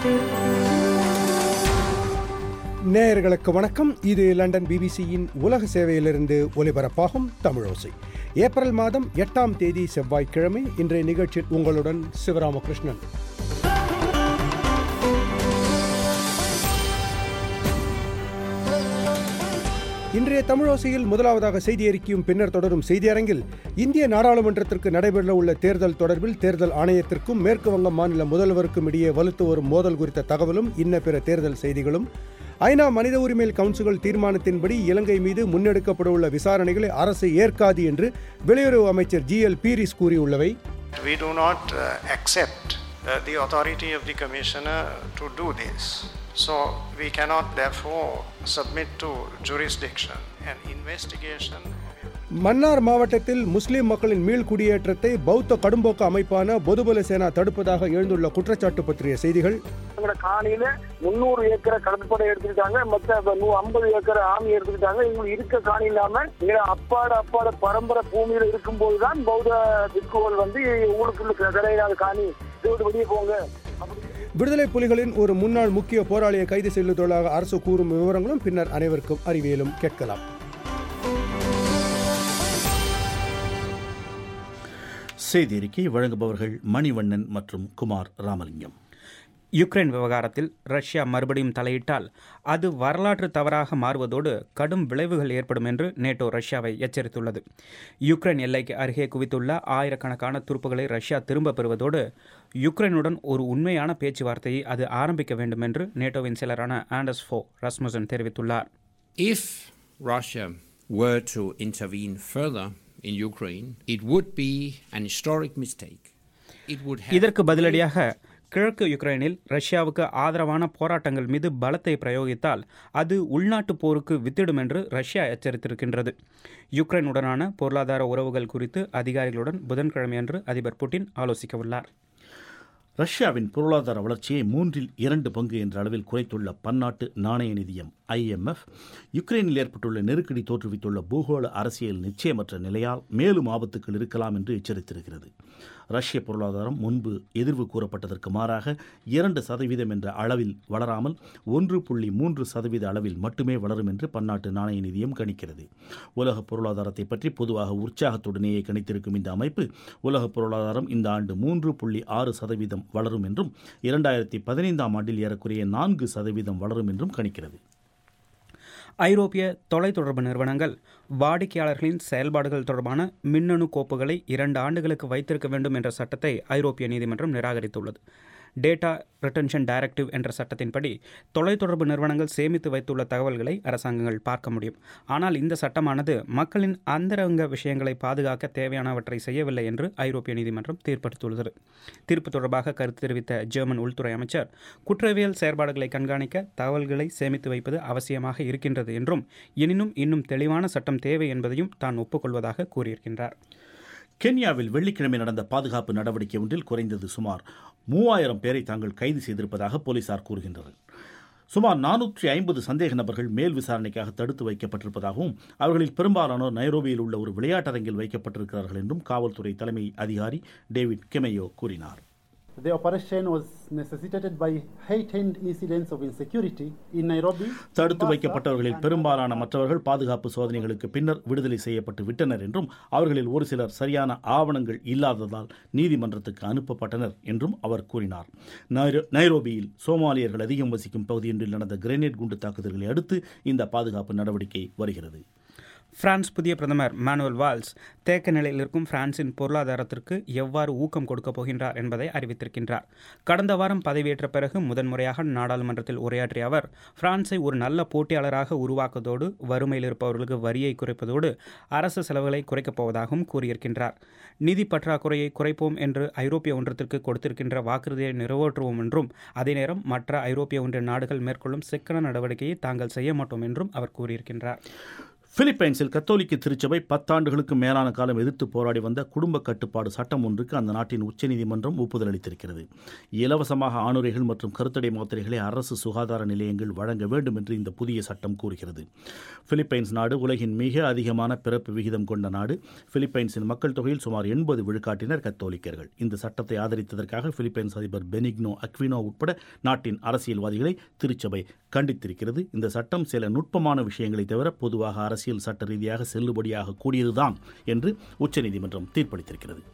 நேயர்களுக்கு வணக்கம் இது லண்டன் பிபிசியின் உலக சேவையிலிருந்து ஒலிபரப்பாகும் தமிழோசை ஏப்ரல் மாதம் எட்டாம் தேதி செவ்வாய்க்கிழமை இன்றைய நிகழ்ச்சியில் உங்களுடன் சிவராமகிருஷ்ணன் இன்றைய தமிழோசையில் முதலாவதாக செய்தி அறிக்கையும் பின்னர் தொடரும் செய்தியரங்கில் இந்திய நாடாளுமன்றத்திற்கு நடைபெறவுள்ள தேர்தல் தொடர்பில் தேர்தல் ஆணையத்திற்கும் மேற்கு வங்கம் மாநில முதல்வருக்கும் இடையே வலுத்து வரும் மோதல் குறித்த தகவலும் இன்ன பிற தேர்தல் செய்திகளும் ஐநா மனித உரிமைகள் கவுன்சில் தீர்மானத்தின்படி இலங்கை மீது முன்னெடுக்கப்படவுள்ள விசாரணைகளை அரசு ஏற்காது என்று வெளியுறவு அமைச்சர் ஜி எல் பீரிஸ் கூறியுள்ளவை We do not uh, accept uh, the authority of the Commissioner to do this. So we cannot therefore submit to jurisdiction and investigation. Mannar மாவட்டத்தில் முஸ்லிம் மக்களின் மீள் குடியேற்றத்தை பௌத்த கடும்போக்கு அமைப்பான பொதுபல சேனா தடுப்பதாக எழுந்துள்ள குற்றச்சாட்டு பற்றிய செய்திகள் எங்களோட காணியில முந்நூறு ஏக்கரை கடற்படை எடுத்துக்கிட்டாங்க மத்த ஐம்பது ஏக்கர் ஆமி எடுத்துக்கிட்டாங்க இவங்களுக்கு இருக்க காணி இல்லாம எங்க அப்பாட அப்பாட பரம்பரை பூமியில இருக்கும்போது தான் பௌத்த பிக்குகள் வந்து உங்களுக்கு கிடையாது காணி இதை விட்டு வெளியே போங்க அப்படி விடுதலை புலிகளின் ஒரு முன்னாள் முக்கிய போராளியை கைது செய்துள்ளதாக அரசு கூறும் விவரங்களும் பின்னர் அனைவருக்கும் அறிவியலும் கேட்கலாம் செய்தி அறிக்கை வழங்குபவர்கள் மணிவண்ணன் மற்றும் குமார் ராமலிங்கம் யுக்ரைன் விவகாரத்தில் ரஷ்யா மறுபடியும் தலையிட்டால் அது வரலாற்று தவறாக மாறுவதோடு கடும் விளைவுகள் ஏற்படும் என்று நேட்டோ ரஷ்யாவை எச்சரித்துள்ளது யுக்ரைன் எல்லைக்கு அருகே குவித்துள்ள ஆயிரக்கணக்கான துருப்புகளை ரஷ்யா திரும்ப பெறுவதோடு யுக்ரைனுடன் ஒரு உண்மையான பேச்சுவார்த்தையை அது ஆரம்பிக்க வேண்டும் என்று நேட்டோவின் செயலரான ஆண்டர்ஸ் ஃபோ ரஸ்முசன் தெரிவித்துள்ளார் If Russia were to intervene further in Ukraine, it would be an historic mistake. It would have இதற்கு பதிலடியாக கிழக்கு யுக்ரைனில் ரஷ்யாவுக்கு ஆதரவான போராட்டங்கள் மீது பலத்தை பிரயோகித்தால் அது உள்நாட்டு போருக்கு வித்திடும் என்று ரஷ்யா எச்சரித்திருக்கின்றது யுக்ரைனுடனான பொருளாதார உறவுகள் குறித்து அதிகாரிகளுடன் புதன்கிழமையன்று அதிபர் புட்டின் ஆலோசிக்கவுள்ளார் ரஷ்யாவின் பொருளாதார வளர்ச்சியை மூன்றில் இரண்டு பங்கு என்ற அளவில் குறைத்துள்ள பன்னாட்டு நாணய நிதியம் ஐஎம்எஃப் யுக்ரைனில் ஏற்பட்டுள்ள நெருக்கடி தோற்றுவித்துள்ள பூகோள அரசியல் நிச்சயமற்ற நிலையால் மேலும் ஆபத்துக்கள் இருக்கலாம் என்று எச்சரித்திருக்கிறது ரஷ்ய பொருளாதாரம் முன்பு எதிர்வு கூறப்பட்டதற்கு மாறாக இரண்டு சதவீதம் என்ற அளவில் வளராமல் ஒன்று புள்ளி மூன்று சதவீத அளவில் மட்டுமே வளரும் என்று பன்னாட்டு நாணய நிதியம் கணிக்கிறது உலக பொருளாதாரத்தை பற்றி பொதுவாக உற்சாகத்துடனேயே கணித்திருக்கும் இந்த அமைப்பு உலக பொருளாதாரம் இந்த ஆண்டு மூன்று புள்ளி ஆறு சதவீதம் வளரும் என்றும் இரண்டாயிரத்தி பதினைந்தாம் ஆண்டில் ஏறக்குறைய நான்கு சதவீதம் வளரும் என்றும் கணிக்கிறது ஐரோப்பிய தொலைத்தொடர்பு நிறுவனங்கள் வாடிக்கையாளர்களின் செயல்பாடுகள் தொடர்பான மின்னணு கோப்புகளை இரண்டு ஆண்டுகளுக்கு வைத்திருக்க வேண்டும் என்ற சட்டத்தை ஐரோப்பிய நீதிமன்றம் நிராகரித்துள்ளது டேட்டா ரிட்டன்ஷன் டைரக்டிவ் என்ற சட்டத்தின்படி தொலைத்தொடர்பு நிறுவனங்கள் சேமித்து வைத்துள்ள தகவல்களை அரசாங்கங்கள் பார்க்க முடியும் ஆனால் இந்த சட்டமானது மக்களின் அந்தரங்க விஷயங்களை பாதுகாக்க தேவையானவற்றை செய்யவில்லை என்று ஐரோப்பிய நீதிமன்றம் தீர்ப்பளித்துள்ளது தீர்ப்பு தொடர்பாக கருத்து தெரிவித்த ஜெர்மன் உள்துறை அமைச்சர் குற்றவியல் செயற்பாடுகளை கண்காணிக்க தகவல்களை சேமித்து வைப்பது அவசியமாக இருக்கின்றது என்றும் எனினும் இன்னும் தெளிவான சட்டம் தேவை என்பதையும் தான் ஒப்புக்கொள்வதாக கூறியிருக்கின்றார் கென்யாவில் வெள்ளிக்கிழமை நடந்த பாதுகாப்பு நடவடிக்கை ஒன்றில் குறைந்தது சுமார் மூவாயிரம் பேரை தாங்கள் கைது செய்திருப்பதாக போலீசார் கூறுகின்றனர் சுமார் நானூற்றி ஐம்பது சந்தேக நபர்கள் மேல் விசாரணைக்காக தடுத்து வைக்கப்பட்டிருப்பதாகவும் அவர்களில் பெரும்பாலானோர் நைரோபியில் உள்ள ஒரு விளையாட்டரங்கில் வைக்கப்பட்டிருக்கிறார்கள் என்றும் காவல்துறை தலைமை அதிகாரி டேவிட் கெமையோ கூறினார் The operation was necessitated by heightened incidents of insecurity in Nairobi. தடுத்து வைக்கப்பட்டவர்களில் பெரும்பாலான மற்றவர்கள் பாதுகாப்பு சோதனைகளுக்கு பின்னர் விடுதலை செய்யப்பட்டு விட்டனர் என்றும் அவர்களில் ஒரு சிலர் சரியான ஆவணங்கள் இல்லாததால் நீதிமன்றத்துக்கு அனுப்பப்பட்டனர் என்றும் அவர் கூறினார் நைரோ- நைரோபியில் சோமாலியர்கள் அதிகம் வசிக்கும் பகுதியொன்றில் நடந்த கிரெனேட் குண்டு தாக்குதல்களை அடுத்து இந்த பாதுகாப்பு நடவடிக்கை வருகிறது பிரான்ஸ் புதிய பிரதமர் மானுவல் வால்ஸ் தேக்க நிலையில் இருக்கும் பிரான்சின் பொருளாதாரத்திற்கு எவ்வாறு ஊக்கம் கொடுக்கப் போகின்றார் என்பதை அறிவித்திருக்கின்றார் கடந்த வாரம் பதவியேற்ற பிறகு முதன்முறையாக நாடாளுமன்றத்தில் உரையாற்றிய அவர் பிரான்ஸை ஒரு நல்ல போட்டியாளராக உருவாக்குவதோடு வறுமையில் இருப்பவர்களுக்கு வரியை குறைப்பதோடு அரசு செலவுகளை குறைக்கப் போவதாகவும் கூறியிருக்கின்றார் நிதி பற்றாக்குறையை குறைப்போம் என்று ஐரோப்பிய ஒன்றத்திற்கு கொடுத்திருக்கின்ற வாக்குறுதியை நிறைவேற்றுவோம் என்றும் அதே நேரம் மற்ற ஐரோப்பிய ஒன்றிய நாடுகள் மேற்கொள்ளும் சிக்கன நடவடிக்கையை தாங்கள் செய்ய மாட்டோம் என்றும் அவர் கூறியிருக்கின்றார் பிலிப்பைன்ஸில் கத்தோலிக்க திருச்சபை பத்தாண்டுகளுக்கு மேலான காலம் எதிர்த்து போராடி வந்த குடும்ப கட்டுப்பாடு சட்டம் ஒன்றுக்கு அந்த நாட்டின் உச்சநீதிமன்றம் ஒப்புதல் அளித்திருக்கிறது இலவசமாக ஆணுரைகள் மற்றும் கருத்தடை மாத்திரைகளை அரசு சுகாதார நிலையங்கள் வழங்க வேண்டும் என்று இந்த புதிய சட்டம் கூறுகிறது பிலிப்பைன்ஸ் நாடு உலகின் மிக அதிகமான பிறப்பு விகிதம் கொண்ட நாடு பிலிப்பைன்ஸின் மக்கள் தொகையில் சுமார் எண்பது விழுக்காட்டினர் கத்தோலிக்கர்கள் இந்த சட்டத்தை ஆதரித்ததற்காக பிலிப்பைன்ஸ் அதிபர் பெனிக்னோ அக்வினோ உட்பட நாட்டின் அரசியல்வாதிகளை திருச்சபை கண்டித்திருக்கிறது இந்த சட்டம் சில நுட்பமான விஷயங்களை தவிர பொதுவாக அரசியல் சட்ட ரீதியாக செல்லுபடியாக கூடியதுதான் என்று உச்சநீதிமன்றம் தீர்ப்பளித்திருக்கிறது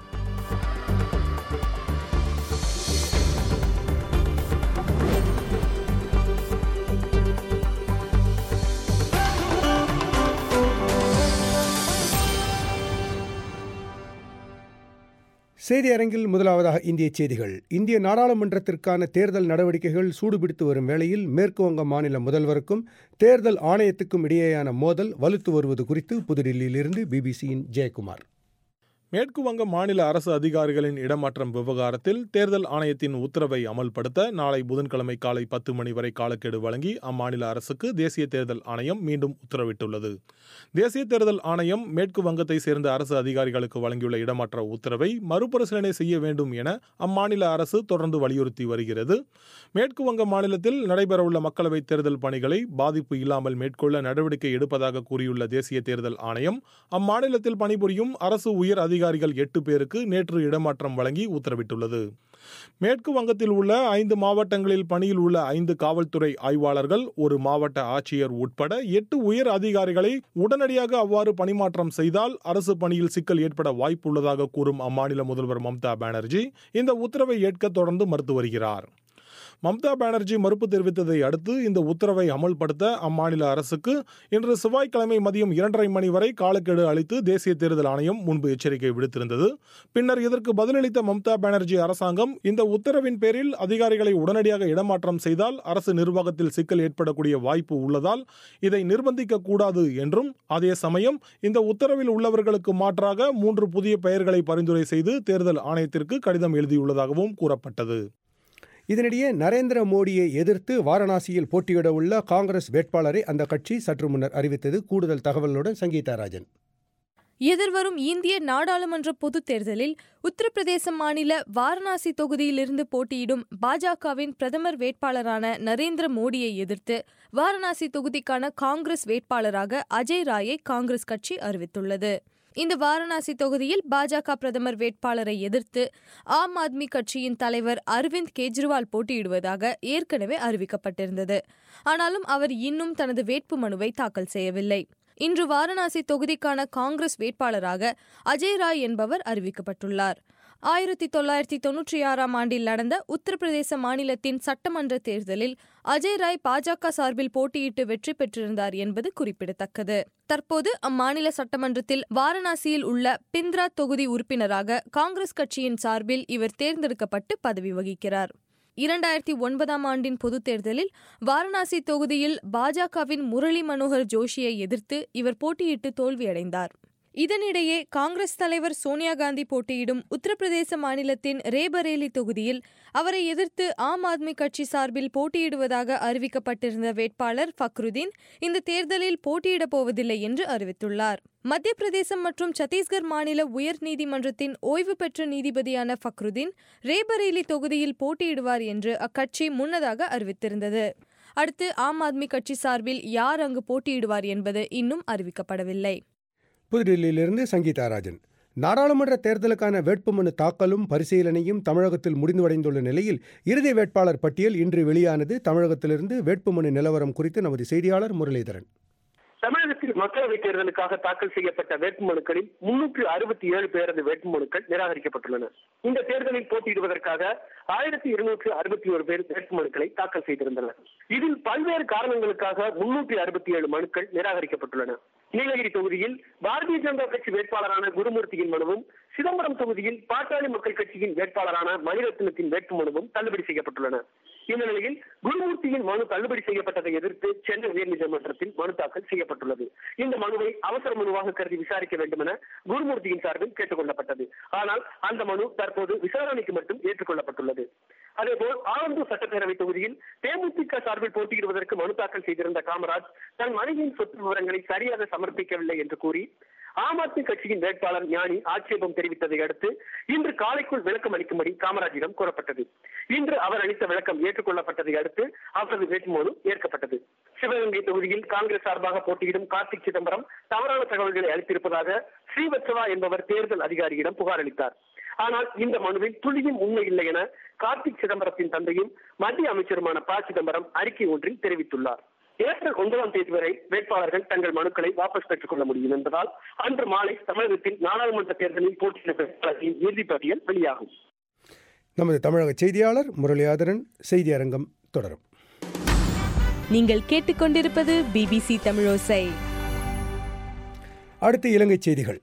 செய்தி அரங்கில் முதலாவதாக இந்திய செய்திகள் இந்திய நாடாளுமன்றத்திற்கான தேர்தல் நடவடிக்கைகள் சூடுபிடித்து வரும் வேளையில் மேற்கு வங்க மாநில முதல்வருக்கும் தேர்தல் ஆணையத்துக்கும் இடையேயான மோதல் வலுத்து வருவது குறித்து புதுடில்லியிலிருந்து பிபிசியின் ஜெயக்குமார் மேற்கு வங்க மாநில அரசு அதிகாரிகளின் இடமாற்றம் விவகாரத்தில் தேர்தல் ஆணையத்தின் உத்தரவை அமல்படுத்த நாளை புதன்கிழமை காலை பத்து மணி வரை காலக்கெடு வழங்கி அம்மாநில அரசுக்கு தேசிய தேர்தல் ஆணையம் மீண்டும் உத்தரவிட்டுள்ளது தேசிய தேர்தல் ஆணையம் மேற்கு வங்கத்தை சேர்ந்த அரசு அதிகாரிகளுக்கு வழங்கியுள்ள இடமாற்ற உத்தரவை மறுபரிசீலனை செய்ய வேண்டும் என அம்மாநில அரசு தொடர்ந்து வலியுறுத்தி வருகிறது மேற்கு வங்க மாநிலத்தில் நடைபெறவுள்ள மக்களவைத் தேர்தல் பணிகளை பாதிப்பு இல்லாமல் மேற்கொள்ள நடவடிக்கை எடுப்பதாக கூறியுள்ள தேசிய தேர்தல் ஆணையம் அம்மாநிலத்தில் பணிபுரியும் அரசு உயர் அதிகாரிகள் எட்டு பேருக்கு நேற்று இடமாற்றம் வழங்கி உத்தரவிட்டுள்ளது மேற்கு வங்கத்தில் உள்ள ஐந்து மாவட்டங்களில் பணியில் உள்ள ஐந்து காவல்துறை ஆய்வாளர்கள் ஒரு மாவட்ட ஆட்சியர் உட்பட எட்டு உயர் அதிகாரிகளை உடனடியாக அவ்வாறு பணிமாற்றம் செய்தால் அரசு பணியில் சிக்கல் ஏற்பட வாய்ப்புள்ளதாக கூறும் அம்மாநில முதல்வர் மம்தா பானர்ஜி இந்த உத்தரவை ஏற்க தொடர்ந்து மறுத்து வருகிறார் மம்தா பானர்ஜி மறுப்பு தெரிவித்ததை அடுத்து இந்த உத்தரவை அமல்படுத்த அம்மாநில அரசுக்கு இன்று செவ்வாய்க்கிழமை மதியம் இரண்டரை மணி வரை காலக்கெடு அளித்து தேசிய தேர்தல் ஆணையம் முன்பு எச்சரிக்கை விடுத்திருந்தது பின்னர் இதற்கு பதிலளித்த மம்தா பானர்ஜி அரசாங்கம் இந்த உத்தரவின் பேரில் அதிகாரிகளை உடனடியாக இடமாற்றம் செய்தால் அரசு நிர்வாகத்தில் சிக்கல் ஏற்படக்கூடிய வாய்ப்பு உள்ளதால் இதை நிர்பந்திக்க கூடாது என்றும் அதே சமயம் இந்த உத்தரவில் உள்ளவர்களுக்கு மாற்றாக மூன்று புதிய பெயர்களை பரிந்துரை செய்து தேர்தல் ஆணையத்திற்கு கடிதம் எழுதியுள்ளதாகவும் கூறப்பட்டது இதனிடையே நரேந்திர மோடியை எதிர்த்து வாரணாசியில் போட்டியிட உள்ள காங்கிரஸ் வேட்பாளரை அந்த கட்சி சற்று முன்னர் அறிவித்தது கூடுதல் தகவலுடன் சங்கீதா ராஜன் எதிர்வரும் இந்திய நாடாளுமன்ற பொதுத் தேர்தலில் உத்தரப்பிரதேச மாநில வாரணாசி தொகுதியிலிருந்து போட்டியிடும் பாஜகவின் பிரதமர் வேட்பாளரான நரேந்திர மோடியை எதிர்த்து வாரணாசி தொகுதிக்கான காங்கிரஸ் வேட்பாளராக அஜய் ராயை காங்கிரஸ் கட்சி அறிவித்துள்ளது இந்த வாரணாசி தொகுதியில் பாஜக பிரதமர் வேட்பாளரை எதிர்த்து ஆம் ஆத்மி கட்சியின் தலைவர் அரவிந்த் கெஜ்ரிவால் போட்டியிடுவதாக ஏற்கனவே அறிவிக்கப்பட்டிருந்தது ஆனாலும் அவர் இன்னும் தனது வேட்புமனுவை தாக்கல் செய்யவில்லை இன்று வாரணாசி தொகுதிக்கான காங்கிரஸ் வேட்பாளராக அஜய் ராய் என்பவர் அறிவிக்கப்பட்டுள்ளார் ஆயிரத்தி தொள்ளாயிரத்தி தொன்னூற்றி ஆறாம் ஆண்டில் நடந்த உத்தரப்பிரதேச மாநிலத்தின் சட்டமன்ற தேர்தலில் அஜய் ராய் பாஜக சார்பில் போட்டியிட்டு வெற்றி பெற்றிருந்தார் என்பது குறிப்பிடத்தக்கது தற்போது அம்மாநில சட்டமன்றத்தில் வாரணாசியில் உள்ள பிந்த்ரா தொகுதி உறுப்பினராக காங்கிரஸ் கட்சியின் சார்பில் இவர் தேர்ந்தெடுக்கப்பட்டு பதவி வகிக்கிறார் இரண்டாயிரத்தி ஒன்பதாம் ஆண்டின் பொதுத் தேர்தலில் வாரணாசி தொகுதியில் பாஜகவின் முரளி மனோகர் ஜோஷியை எதிர்த்து இவர் போட்டியிட்டு தோல்வியடைந்தார் இதனிடையே காங்கிரஸ் தலைவர் சோனியா காந்தி போட்டியிடும் உத்தரப்பிரதேச மாநிலத்தின் ரேபரேலி தொகுதியில் அவரை எதிர்த்து ஆம் ஆத்மி கட்சி சார்பில் போட்டியிடுவதாக அறிவிக்கப்பட்டிருந்த வேட்பாளர் ஃபக்ருதீன் இந்த தேர்தலில் போட்டியிடப் போவதில்லை என்று அறிவித்துள்ளார் மத்திய பிரதேசம் மற்றும் சத்தீஸ்கர் மாநில உயர் நீதிமன்றத்தின் ஓய்வு பெற்ற நீதிபதியான ஃபக்ருதீன் ரேபரேலி தொகுதியில் போட்டியிடுவார் என்று அக்கட்சி முன்னதாக அறிவித்திருந்தது அடுத்து ஆம் ஆத்மி கட்சி சார்பில் யார் அங்கு போட்டியிடுவார் என்பது இன்னும் அறிவிக்கப்படவில்லை புதுடில்லியிலிருந்து சங்கீதா ராஜன் நாடாளுமன்ற தேர்தலுக்கான வேட்புமனு தாக்கலும் பரிசீலனையும் தமிழகத்தில் முடிவடைந்துள்ள நிலையில் இறுதி வேட்பாளர் பட்டியல் இன்று வெளியானது தமிழகத்திலிருந்து வேட்புமனு நிலவரம் குறித்து நமது செய்தியாளர் முரளிதரன் தமிழகத்தில் மக்களவைத் தேர்தலுக்காக தாக்கல் செய்யப்பட்ட வேட்புமனுக்களில் முன்னூற்று அறுபத்தி ஏழு பேரது வேட்புமனுக்கள் நிராகரிக்கப்பட்டுள்ளன இந்த தேர்தலில் போட்டியிடுவதற்காக ஆயிரத்தி இருநூற்று அறுபத்தி ஒரு பேர் வேட்புமனுக்களை தாக்கல் செய்திருந்தனர் இதில் பல்வேறு காரணங்களுக்காக முன்னூற்றி அறுபத்தி ஏழு மனுக்கள் நிராகரிக்கப்பட்டுள்ளன நீலகிரி தொகுதியில் பாரதிய ஜனதா கட்சி வேட்பாளரான குருமூர்த்தியின் மனுவும் சிதம்பரம் தொகுதியில் பாட்டாளி மக்கள் கட்சியின் வேட்பாளரான மணிரத்னத்தின் வேட்புமனுவும் தள்ளுபடி செய்யப்பட்டுள்ளன இந்த நிலையில் குருமூர்த்தியின் மனு தள்ளுபடி செய்யப்பட்டதை எதிர்த்து சென்னை உயர்நீதிமன்றத்தில் மனு தாக்கல் செய்யப்பட்டுள்ளது இந்த மனுவை அவசர மனுவாக கருதி விசாரிக்க வேண்டும் என குருமூர்த்தியின் சார்பில் கேட்டுக் கொள்ளப்பட்டது ஆனால் அந்த மனு தற்போது விசாரணைக்கு மட்டும் ஏற்றுக்கொள்ளப்பட்டுள்ளது அதேபோல் ஆலந்தூர் சட்டப்பேரவை தொகுதியில் தேமுதிக சார்பில் போட்டியிடுவதற்கு மனு தாக்கல் செய்திருந்த காமராஜ் தன் மனைவியின் சொத்து விவரங்களை சரியாக சமர்ப்பிக்கவில்லை என்று கூறி ஆம் ஆத்மி கட்சியின் வேட்பாளர் ஞானி ஆட்சேபம் தெரிவித்ததை அடுத்து இன்று காலைக்குள் விளக்கம் அளிக்கும்படி காமராஜிடம் கூறப்பட்டது இன்று அவர் அளித்த விளக்கம் ஏற்றுக்கொள்ளப்பட்டதை அடுத்து அவரது வேட்புமனு ஏற்கப்பட்டது சிவகங்கை தொகுதியில் காங்கிரஸ் சார்பாக போட்டியிடும் கார்த்திக் சிதம்பரம் தவறான தகவல்களை அளித்திருப்பதாக ஸ்ரீவத்சவா என்பவர் தேர்தல் அதிகாரியிடம் புகார் அளித்தார் ஆனால் இந்த மனுவில் துளியும் உண்மை இல்லை என கார்த்திக் சிதம்பரத்தின் தந்தையும் மத்திய அமைச்சருமான ப சிதம்பரம் அறிக்கை ஒன்றில் தெரிவித்துள்ளார் ஏப்ரல் ஒன்பதாம் தேதி வரை வேட்பாளர்கள் தங்கள் மனுக்களை வாபஸ் பெற்றுக் கொள்ள முடியும் என்பதால் அன்று மாலை தமிழகத்தில் நாடாளுமன்ற தேர்தலில் போட்டியிடும் வேட்பாளர்களின் இறுதிப் பட்டியல் வெளியாகும் நமது தமிழக செய்தியாளர் முரளியாதரன் செய்தி அரங்கம் தொடரும் நீங்கள் கேட்டுக்கொண்டிருப்பது பிபிசி தமிழோசை அடுத்து இலங்கை செய்திகள்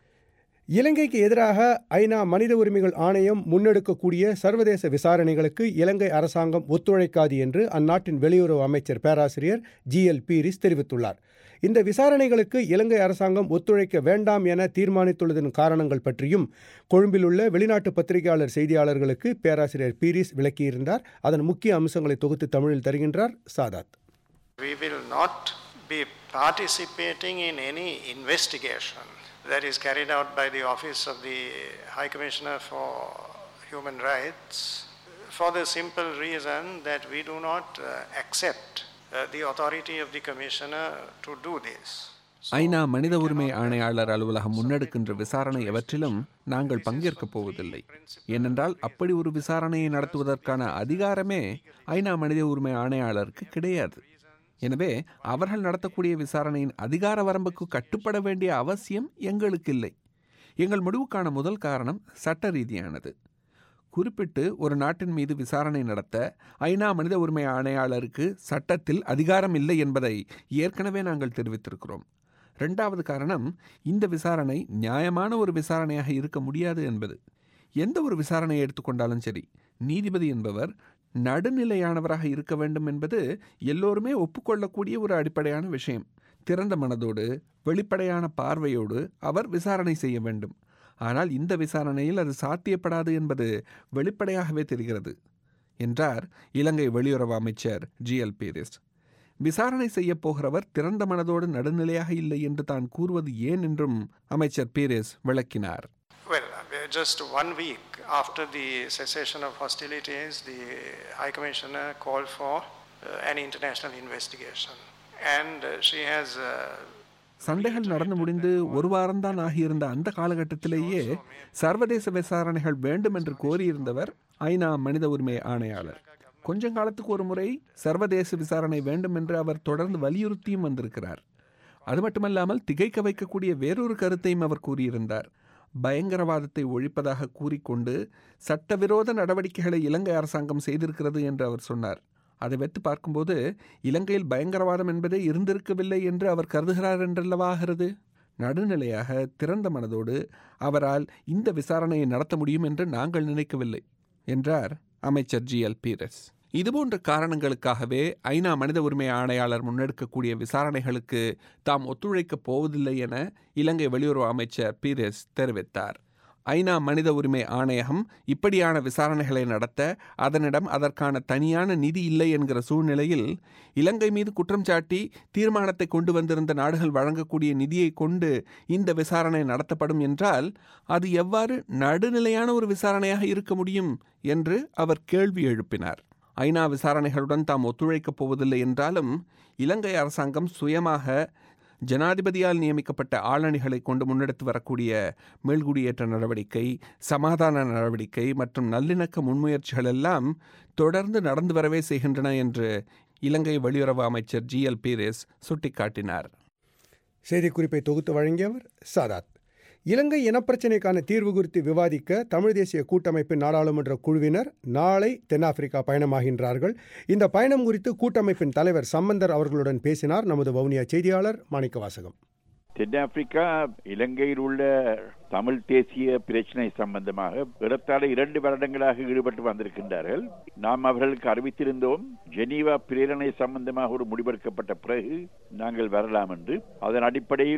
இலங்கைக்கு எதிராக ஐநா மனித உரிமைகள் ஆணையம் முன்னெடுக்கக்கூடிய சர்வதேச விசாரணைகளுக்கு இலங்கை அரசாங்கம் ஒத்துழைக்காது என்று அந்நாட்டின் வெளியுறவு அமைச்சர் பேராசிரியர் ஜி எல் பீரிஸ் தெரிவித்துள்ளார் இந்த விசாரணைகளுக்கு இலங்கை அரசாங்கம் ஒத்துழைக்க வேண்டாம் என தீர்மானித்துள்ளதன் காரணங்கள் பற்றியும் கொழும்பில் உள்ள வெளிநாட்டு பத்திரிகையாளர் செய்தியாளர்களுக்கு பேராசிரியர் பீரிஸ் விளக்கியிருந்தார் அதன் முக்கிய அம்சங்களை தொகுத்து தமிழில் தருகின்றார் சாதாத் We will not be participating in any investigation that is carried out by the Office of the High Commissioner for Human Rights for the simple reason that we do not uh, accept uh, the authority of the Commissioner to do this. ஐநா மனித உரிமை ஆணையாளர் அலுவலகம் முன்னெடுக்கின்ற விசாரணை எவற்றிலும் நாங்கள் பங்கேற்கப் போவதில்லை ஏனென்றால் அப்படி ஒரு விசாரணையை நடத்துவதற்கான அதிகாரமே ஐநா மனித உரிமை ஆணையாளருக்கு கிடையாது எனவே அவர்கள் நடத்தக்கூடிய விசாரணையின் அதிகார வரம்புக்கு கட்டுப்பட வேண்டிய அவசியம் எங்களுக்கு இல்லை எங்கள் முடிவுக்கான முதல் காரணம் சட்ட ரீதியானது குறிப்பிட்டு ஒரு நாட்டின் மீது விசாரணை நடத்த ஐநா மனித உரிமை ஆணையாளருக்கு சட்டத்தில் அதிகாரம் இல்லை என்பதை ஏற்கனவே நாங்கள் தெரிவித்திருக்கிறோம் ரெண்டாவது காரணம் இந்த விசாரணை நியாயமான ஒரு விசாரணையாக இருக்க முடியாது என்பது எந்த ஒரு விசாரணையை எடுத்துக்கொண்டாலும் சரி நீதிபதி என்பவர் நடுநிலையானவராக இருக்க வேண்டும் என்பது எல்லோருமே ஒப்புக்கொள்ளக்கூடிய ஒரு அடிப்படையான விஷயம் திறந்த மனதோடு வெளிப்படையான பார்வையோடு அவர் விசாரணை செய்ய வேண்டும் ஆனால் இந்த விசாரணையில் அது சாத்தியப்படாது என்பது வெளிப்படையாகவே தெரிகிறது என்றார் இலங்கை வெளியுறவு அமைச்சர் ஜி எல் பீரிஸ் விசாரணை செய்ய போகிறவர் திறந்த மனதோடு நடுநிலையாக இல்லை என்று தான் கூறுவது ஏன் என்றும் அமைச்சர் பீரிஸ் விளக்கினார் Well, just one week after the cessation of hostilities, the High Commissioner called for uh, an international investigation. And uh, she has uh, சண்டைகள் நடந்து முடிந்து ஒரு வாரம்தான் ஆகியிருந்த அந்த காலகட்டத்திலேயே சர்வதேச விசாரணைகள் வேண்டும் என்று கோரியிருந்தவர் ஐநா மனித உரிமை ஆணையாளர் கொஞ்ச காலத்துக்கு ஒரு முறை சர்வதேச விசாரணை வேண்டும் என்று அவர் தொடர்ந்து வலியுறுத்தியும் வந்திருக்கிறார் அது மட்டுமல்லாமல் திகைக்க வைக்கக்கூடிய வேறொரு கருத்தையும் அவர் கூறியிருந்தார் பயங்கரவாதத்தை ஒழிப்பதாக கூறிக்கொண்டு சட்டவிரோத நடவடிக்கைகளை இலங்கை அரசாங்கம் செய்திருக்கிறது என்று அவர் சொன்னார் அதை வைத்து பார்க்கும்போது இலங்கையில் பயங்கரவாதம் என்பதே இருந்திருக்கவில்லை என்று அவர் கருதுகிறார் என்றல்லவாகிறது நடுநிலையாக திறந்த மனதோடு அவரால் இந்த விசாரணையை நடத்த முடியும் என்று நாங்கள் நினைக்கவில்லை என்றார் அமைச்சர் ஜி எல் பீரஸ் இதுபோன்ற காரணங்களுக்காகவே ஐநா மனித உரிமை ஆணையாளர் முன்னெடுக்கக்கூடிய விசாரணைகளுக்கு தாம் ஒத்துழைக்கப் போவதில்லை என இலங்கை வெளியுறவு அமைச்சர் பீரஸ் தெரிவித்தார் ஐநா மனித உரிமை ஆணையகம் இப்படியான விசாரணைகளை நடத்த அதனிடம் அதற்கான தனியான நிதி இல்லை என்கிற சூழ்நிலையில் இலங்கை மீது குற்றம் சாட்டி தீர்மானத்தை கொண்டு வந்திருந்த நாடுகள் வழங்கக்கூடிய நிதியை கொண்டு இந்த விசாரணை நடத்தப்படும் என்றால் அது எவ்வாறு நடுநிலையான ஒரு விசாரணையாக இருக்க முடியும் என்று அவர் கேள்வி எழுப்பினார் ஐநா விசாரணைகளுடன் தாம் ஒத்துழைக்கப் போவதில்லை என்றாலும் இலங்கை அரசாங்கம் சுயமாக ஜனாதிபதியால் நியமிக்கப்பட்ட ஆளணிகளை கொண்டு முன்னெடுத்து வரக்கூடிய மேல்குடியேற்ற நடவடிக்கை சமாதான நடவடிக்கை மற்றும் நல்லிணக்க முன்முயற்சிகள் எல்லாம் தொடர்ந்து நடந்து வரவே செய்கின்றன என்று இலங்கை வெளியுறவு அமைச்சர் ஜி எல் பீரேஸ் சுட்டிக்காட்டினார் செய்திக்குறிப்பை தொகுத்து வழங்கியவர் சாதாத் இலங்கை இனப்பிரச்சினைக்கான தீர்வு குறித்து விவாதிக்க தமிழ் தேசிய கூட்டமைப்பின் நாடாளுமன்ற குழுவினர் நாளை தென்னாப்பிரிக்கா பயணமாகின்றார்கள் இந்த பயணம் குறித்து கூட்டமைப்பின் தலைவர் சம்பந்தர் அவர்களுடன் பேசினார் நமது வவுனியா செய்தியாளர் மாணிக்கவாசகம் தென்னாப்பிரிக்கா இலங்கையில் உள்ள தமிழ் தேசிய பிரச்சனை சம்பந்தமாக ஏறத்தாழ இரண்டு வருடங்களாக ஈடுபட்டு வந்திருக்கின்றார்கள் நாம் அவர்களுக்கு அறிவித்திருந்தோம் ஜெனீவா பிரேரணை சம்பந்தமாக ஒரு முடிவெடுக்கப்பட்ட பிறகு நாங்கள் வரலாம் என்று அதன் அடிப்படையில்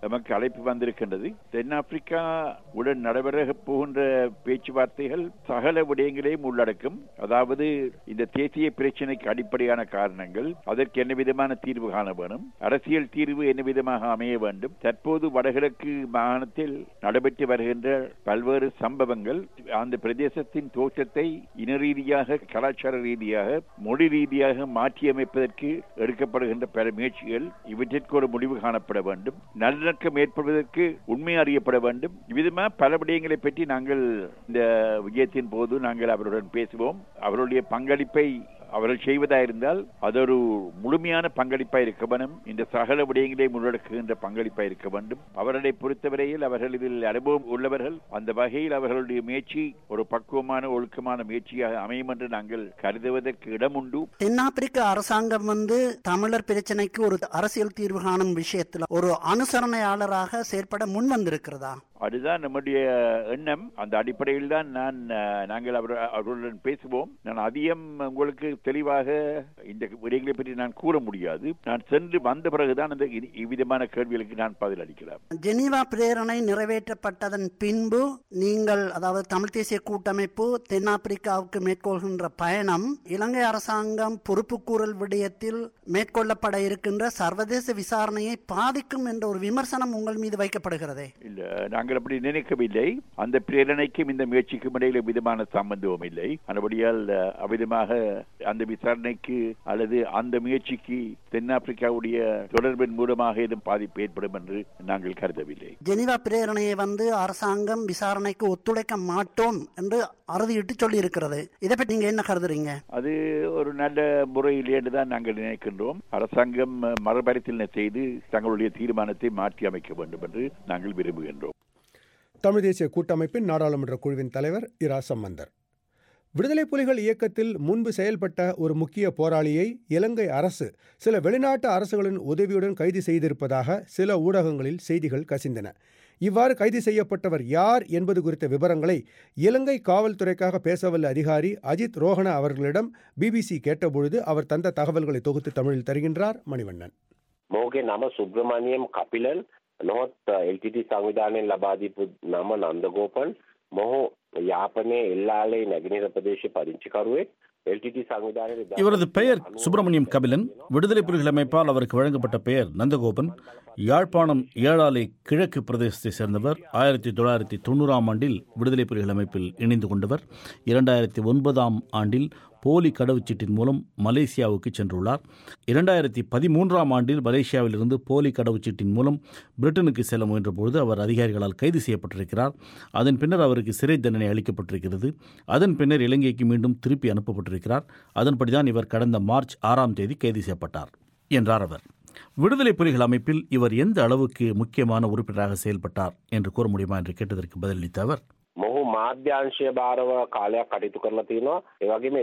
நமக்கு அழைப்பு வந்திருக்கின்றது தென்னாப்பிரிக்கா உடன் நடைபெற போகின்ற பேச்சுவார்த்தைகள் சகல விடயங்களையும் உள்ளடக்கும் அதாவது இந்த தேசிய பிரச்சினைக்கு அடிப்படையான காரணங்கள் அதற்கு என்ன விதமான தீர்வு காண வேணும் அரசியல் தீர்வு என்ன விதமாக அமைய வேண்டும் தற்போது வடகிழக்கு மாகாணத்தில் நடைபெற்று வருகின்ற பல்வேறு சம்பவங்கள் அந்த பிரதேசத்தின் தோற்றத்தை இன ரீதியாக கலாச்சார ரீதியாக மொழி ரீதியாக மாற்றியமைப்பதற்கு எடுக்கப்படுகின்ற பல முயற்சிகள் இவற்றிற்கு ஒரு முடிவு காணப்பட வேண்டும் நல்லிணக்கம் ஏற்படுவதற்கு உண்மை அறியப்பட வேண்டும் இவ்விதமாக பல விடயங்களை பற்றி நாங்கள் இந்த விஜயத்தின் போது நாங்கள் அவருடன் பேசுவோம் அவருடைய பங்களிப்பை அவர்கள் செய்வதாயிருந்தால் அது ஒரு முழுமையான பங்களிப்பாக இருக்க வேண்டும் இந்த சகல விடயங்களை முன்னெடுக்குகின்ற பங்களிப்பாக இருக்க வேண்டும் அவர்களை பொறுத்தவரையில் அவர்கள் இதில் அனுபவம் உள்ளவர்கள் அந்த வகையில் அவர்களுடைய முயற்சி ஒரு பக்குவமான ஒழுக்கமான முயற்சியாக அமையும் என்று நாங்கள் கருதுவதற்கு இடம் உண்டு தென்னாப்பிரிக்க அரசாங்கம் வந்து தமிழர் பிரச்சனைக்கு ஒரு அரசியல் தீர்வு காணும் விஷயத்துல ஒரு அனுசரணையாளராக செயற்பட முன் வந்திருக்கிறதா அதுதான் நம்முடைய எண்ணம் அந்த அடிப்படையில் தான் நான் அஹ், நாங்கள் அவர் அவர்களுடன் பேசுவோம் நான் அதிகம் உங்களுக்கு தெளிவாக இந்த விடயங்களை பற்றி நான் கூற முடியாது நான் சென்று வந்த பிறகுதான் அந்த இ- இவ்விதமான கேள்விகளுக்கு நான் பதில் அளிக்கலாம் ஜெனீவா பிரேரணை நிறைவேற்றப்பட்டதன் பின்பு நீங்கள் அதாவது தமிழ் தேசிய கூட்டமைப்பு தென்னாப்பிரிக்காவுக்கு மேற்கொள்கின்ற பயணம் இலங்கை அரசாங்கம் பொறுப்புக்கூறல் விடயத்தில் மேற்கொள்ளப்பட இருக்கின்ற சர்வதேச விசாரணையை பாதிக்கும் என்ற ஒரு விமர்சனம் உங்கள் மீது வைக்கப்படுகிறதே இல்ல நாங்கள் அப்படி நினைக்கவில்லை அந்த பிரேரணைக்கும் இந்த முயற்சிக்கும் இடையில விதமான சம்பந்தமும் இல்லை அதுபடியால் அஹ், அவ்விதமாக அந்த விசாரணைக்கு அல்லது அந்த முயற்சிக்கு தென்னாப்பிரிக்காவுடைய தொடர்பின் மூலமாக ஏதும் பாதிப்பு ஏற்படும் என்று நாங்கள் கருதவில்லை ஜெனீவா பிரேரணையை வந்து அரசாங்கம் விசாரணைக்கு ஒத்துழைக்க மாட்டோம் என்று அறுதியிட்டு சொல்லி இருக்கிறது இதை பற்றி நீங்க என்ன கருதுறீங்க அது ஒரு நல்ல முறையில் தான் நாங்கள் நினைக்கின்றோம் அரசாங்கம் அஹ், மறுபரிசீலனை செய்து தங்களுடைய தீர்மானத்தை மாற்றி அமைக்க வேண்டும் என்று நாங்கள் விரும்புகின்றோம் தமிழ் தேசிய கூட்டமைப்பின் நாடாளுமன்ற குழுவின் தலைவர் இரா சம்பந்தர் விடுதலை புலிகள் இயக்கத்தில் முன்பு செயல்பட்ட ஒரு முக்கிய போராளியை இலங்கை அரசு சில வெளிநாட்டு அரசுகளின் உதவியுடன் கைது செய்திருப்பதாக சில ஊடகங்களில் செய்திகள் கசிந்தன இவ்வாறு கைது செய்யப்பட்டவர் யார் என்பது குறித்த விவரங்களை இலங்கை காவல்துறைக்காக பேசவல்ல அதிகாரி அஜித் ரோஹன அவர்களிடம் பிபிசி கேட்டபொழுது அவர் தந்த தகவல்களை தொகுத்து தமிழில் தருகின்றார் மணிவண்ணன் මොහුගේ නම සුබ්‍රමණියම් කපිලන් නොහොත් එල්ටට සංවිධානයෙන් ලබාදීපු නම නන්දගෝපන් මොහු යාපනයේ එල්ලාලේ නැගෙනහිර ප්‍රදේශ පරිංචිකරුවෙක් එල්ටට සංවිධානය இவரது பெயர் சுப்பிரமணியம் கபிலன் விடுதலை புலிகள் அமைப்பால் அவருக்கு வழங்கப்பட்ட பெயர் நந்தகோபன் யாழ்ப்பாணம் ஏழாலை கிழக்கு பிரதேசத்தை சேர்ந்தவர் ஆயிரத்தி தொள்ளாயிரத்தி தொண்ணூறாம் ஆண்டில் விடுதலை புலிகள் அமைப்பில் இணைந்து கொண்டவர் இரண்டாயிரத்தி ஒன்பதாம் ஆண்டில் போலி கடவுச்சீட்டின் மூலம் மலேசியாவுக்கு சென்றுள்ளார் இரண்டாயிரத்தி பதிமூன்றாம் ஆண்டில் மலேசியாவிலிருந்து போலி கடவுச்சீட்டின் மூலம் பிரிட்டனுக்கு செல்ல முயன்றபோது அவர் அதிகாரிகளால் கைது செய்யப்பட்டிருக்கிறார் அதன் பின்னர் அவருக்கு சிறை தண்டனை அளிக்கப்பட்டிருக்கிறது அதன் பின்னர் இலங்கைக்கு மீண்டும் திருப்பி அனுப்பப்பட்டிருக்கிறார் அதன்படிதான் இவர் கடந்த மார்ச் ஆறாம் தேதி கைது செய்யப்பட்டார் என்றார் அவர் விடுதலை புலிகள் அமைப்பில் இவர் எந்த அளவுக்கு முக்கியமான உறுப்பினராக செயல்பட்டார் என்று கூற முடியுமா என்று கேட்டதற்கு பதிலளித்த அவர் මොහු මාධ්‍යංශය භාරව කාලයක් කටයුතු කරලා තියෙනවා ඒ වගේම